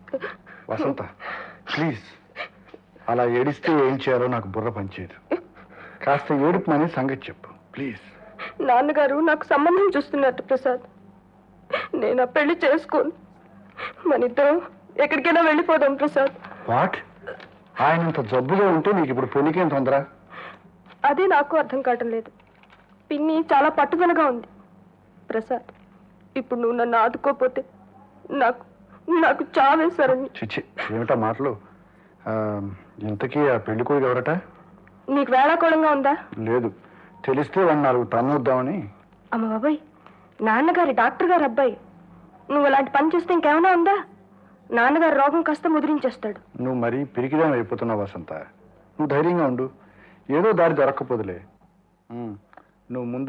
వసంత please అలా ఏడిస్తే ఏం చేయాలో నాకు బుర్ర పనిచేయదు కాస్త ఏడుపు అని సంగతి చెప్పు ప్లీజ్ నాన్నగారు నాకు సంబంధం చూస్తున్నట్టు ప్రసాద్ నేను ఆ పెళ్లి చేసుకోను మన ఇద్దరం ఎక్కడికైనా వెళ్ళిపోదాం ప్రసాద్ వాట్ ఆయనంత జబ్బుగా ఉంటే నీకు ఇప్పుడు పెళ్లికేం తొందర అదే నాకు అర్థం కావటం లేదు పిన్ని చాలా పట్టుదలగా ఉంది ప్రసాద్ ఇప్పుడు నువ్వు నన్ను ఆదుకోపోతే నాకు నాకు చావేశారని చిచ్చి ఏమిటా మాటలు ఆ, ఇంతకీ ఆ పెళ్లి కొడుకు ఎవరట నీకు వేళాకోళంగా ఉందా లేదు తెలిస్తే వాడిని నాలుగు తన్నుద్దామని అమ్మ బాబాయ్ నాన్నగారి డాక్టర్ గారు అబ్బాయి నువ్వు అలాంటి పని చేస్తే ఇంకేమైనా ఉందా నాన్నగారి రోగం కాస్త ముదిరించేస్తాడు నువ్వు మరీ పిరికిదాం అయిపోతున్నావు వసంత నువ్వు ధైర్యంగా ఉండు ఏదో దారి దొరక్కపోదులే ఉమ్, నువ్వు ముందు